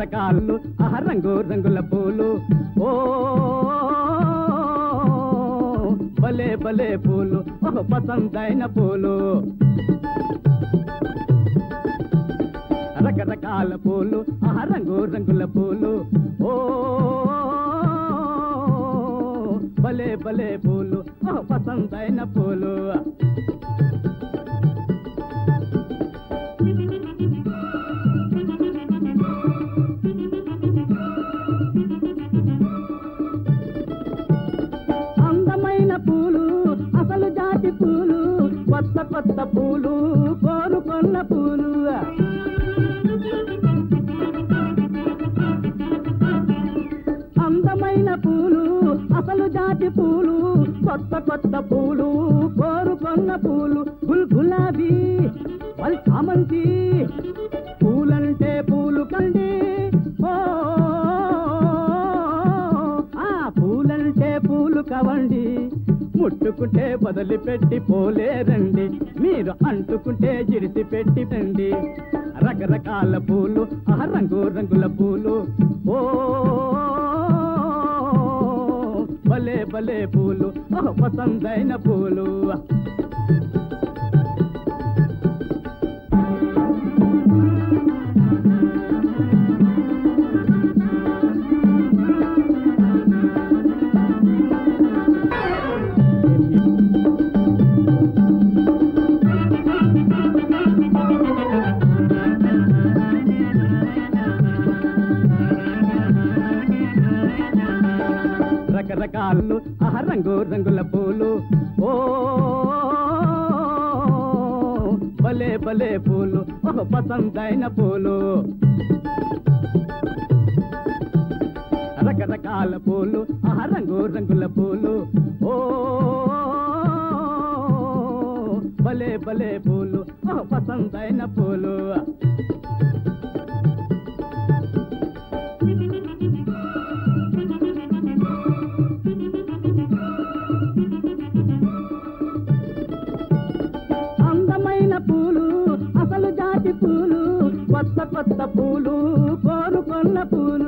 రకరకాలు ఆహా రంగు రంగుల పూలు ఓ భలే భలే పూలు ఓ పసందైన పూలు రకరకాల పూలు ఆహా రంగు రంగుల పూలు ఓ భలే భలే పూలు ఓ పసందైన పూలు అందమైన పూలు అసలు జాతి పూలు కొత్త కొత్త పూలు కోరుకొన్న పూలు అందమైన పూలు అసలు జాతి పూలు కొత్త కొత్త పూలు కోరుకొన్న పూలు గుల్ గులాబీ వల్ చామంతి పూలంటే పూలు కండి ఓ ఆ పూలంటే పూలు కవండి ముట్టుకుంటే వదిలిపెట్టి పోలేరండి మీరు అంటుకుంటే జిడిసి పెట్టి రండి రకరకాల పూలు ఆ రంగు రంగుల పూలు ఓ భలే భలే పూలు ఓ పసందైన పూలు రకరకాలు ఆ రంగు రంగుల పూలు ఓ భలే భలే పూలు ఓ పసందైన పూలు రకరకాల పూలు ఆ రంగు రంగుల పూలు ఓ భలే భలే పూలు ఓ పసందైన పూలు అందమైన పూలు అసలు జాతి పూలు కొత్త కొత్త పూలు కోరుకొన్న పూలు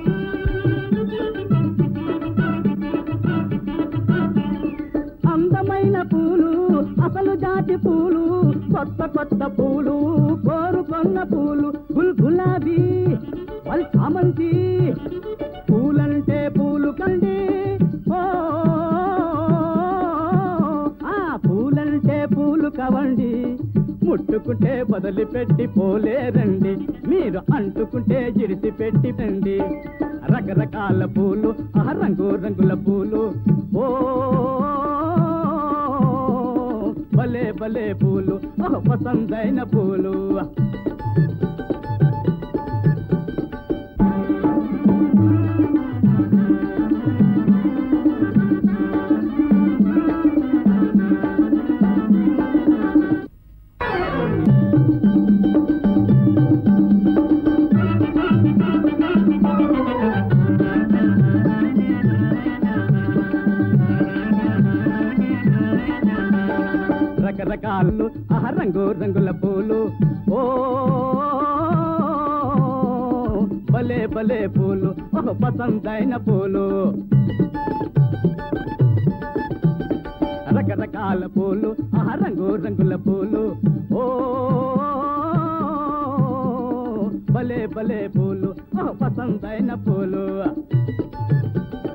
అందమైన పూలు అసలు జాతి పూలు కొత్త కొత్త పూలు కోరుకొన్న పూలు గుల్ గులాబీ వల్ చామంతి పూలంటే పూలు కండి ఓ ఆ పూలంటే పూలు కవండి ముట్టుకుంటే వదిలిపెట్టి పోలేరండి మీరు అంటుకుంటే జిడిసి పెట్టి రండి రకరకాల పూలు ఆ రంగు రంగుల పూలు ఓ భలే భలే పూలు ఓ పసందైన పూలు రకరకాలు ఆ రంగు రంగుల పూలు ఓ భలే భలే పూలు ఓ పసందైన పూలు రకరకాల పూలు ఆ రంగు రంగుల పూలు ఓ భలే భలే పూలు ఓ పసందైన పూలు